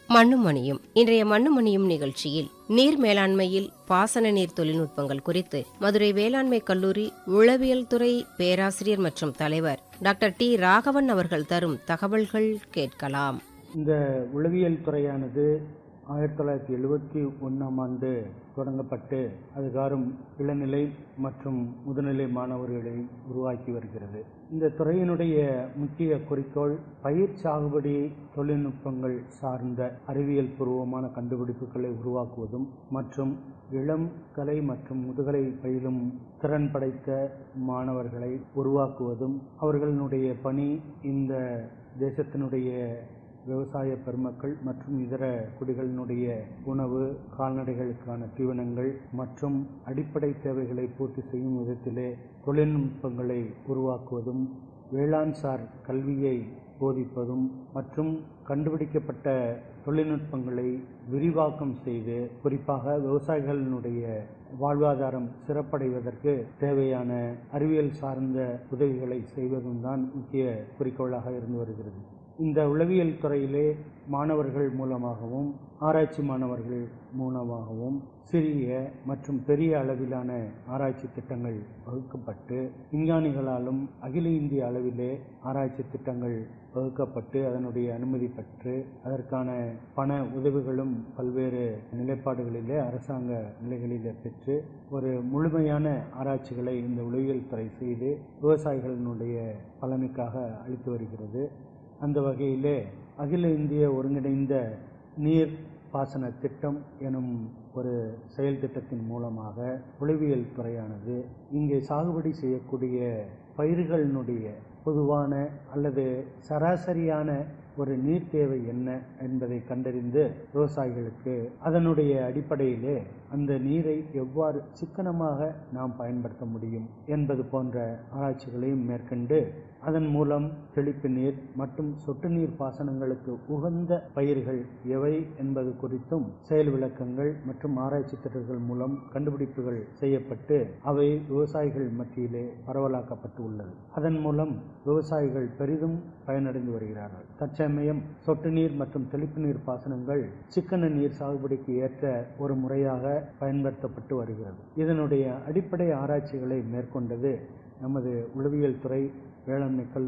மண்ணும் மணியும் இன்றைய மண்ணும் மணியும் நிகழ்ச்சியில் நீர் மேலாண்மையில் பாசன நீர் தொழில்நுட்பங்கள் குறித்து மதுரை வேளாண்மை கல்லூரி உளவியல் துறை பேராசிரியர் மற்றும் தலைவர் டாக்டர் டி ராகவன் அவர்கள் தரும் தகவல்கள் கேட்கலாம் இந்த உளவியல் துறையானது ஆயிரத்தி தொள்ளாயிரத்தி எழுபத்தி ஒன்றாம் ஆண்டு தொடங்கப்பட்டு அதுகாரும் இளநிலை மற்றும் முதுநிலை மாணவர்களை உருவாக்கி வருகிறது இந்த துறையினுடைய முக்கிய குறிக்கோள் பயிர் சாகுபடி தொழில்நுட்பங்கள் சார்ந்த அறிவியல் பூர்வமான கண்டுபிடிப்புகளை உருவாக்குவதும் மற்றும் இளம் கலை மற்றும் முதுகலை பயிலும் திறன் படைத்த மாணவர்களை உருவாக்குவதும் அவர்களுடைய பணி இந்த தேசத்தினுடைய விவசாய பெருமக்கள் மற்றும் இதர குடிகளினுடைய உணவு கால்நடைகளுக்கான தீவனங்கள் மற்றும் அடிப்படை தேவைகளை பூர்த்தி செய்யும் விதத்திலே தொழில்நுட்பங்களை உருவாக்குவதும் வேளாண் சார் கல்வியை போதிப்பதும் மற்றும் கண்டுபிடிக்கப்பட்ட தொழில்நுட்பங்களை விரிவாக்கம் செய்து குறிப்பாக விவசாயிகளினுடைய வாழ்வாதாரம் சிறப்படைவதற்கு தேவையான அறிவியல் சார்ந்த உதவிகளை செய்வதும் தான் முக்கிய குறிக்கோளாக இருந்து வருகிறது இந்த உளவியல் துறையிலே மாணவர்கள் மூலமாகவும் ஆராய்ச்சி மாணவர்கள் மூலமாகவும் சிறிய மற்றும் பெரிய அளவிலான ஆராய்ச்சி திட்டங்கள் வகுக்கப்பட்டு விஞ்ஞானிகளாலும் அகில இந்திய அளவிலே ஆராய்ச்சி திட்டங்கள் வகுக்கப்பட்டு அதனுடைய அனுமதி பெற்று அதற்கான பண உதவிகளும் பல்வேறு நிலைப்பாடுகளிலே அரசாங்க நிலைகளிலே பெற்று ஒரு முழுமையான ஆராய்ச்சிகளை இந்த உளவியல் துறை செய்து விவசாயிகளினுடைய பலனுக்காக அளித்து வருகிறது அந்த வகையிலே அகில இந்திய ஒருங்கிணைந்த நீர் பாசன திட்டம் எனும் ஒரு செயல் திட்டத்தின் மூலமாக உளவியல் துறையானது இங்கே சாகுபடி செய்யக்கூடிய பயிர்களினுடைய பொதுவான அல்லது சராசரியான ஒரு நீர் தேவை என்ன என்பதை கண்டறிந்து விவசாயிகளுக்கு அதனுடைய அடிப்படையிலே அந்த நீரை எவ்வாறு சிக்கனமாக நாம் பயன்படுத்த முடியும் என்பது போன்ற ஆராய்ச்சிகளையும் மேற்கொண்டு அதன் மூலம் தெளிப்பு நீர் மற்றும் சொட்டு நீர் பாசனங்களுக்கு உகந்த பயிர்கள் எவை என்பது குறித்தும் செயல் விளக்கங்கள் மற்றும் ஆராய்ச்சி திட்டங்கள் மூலம் கண்டுபிடிப்புகள் செய்யப்பட்டு அவை விவசாயிகள் மத்தியிலே பரவலாக்கப்பட்டு உள்ளது அதன் மூலம் விவசாயிகள் பெரிதும் பயனடைந்து வருகிறார்கள் தற்சமயம் சொட்டு நீர் மற்றும் தெளிப்பு நீர் பாசனங்கள் சிக்கன நீர் சாகுபடிக்கு ஏற்ற ஒரு முறையாக பயன்படுத்தப்பட்டு வருகிறது இதனுடைய அடிப்படை ஆராய்ச்சிகளை மேற்கொண்டது நமது உளவியல் துறை வேளாண்மை கல்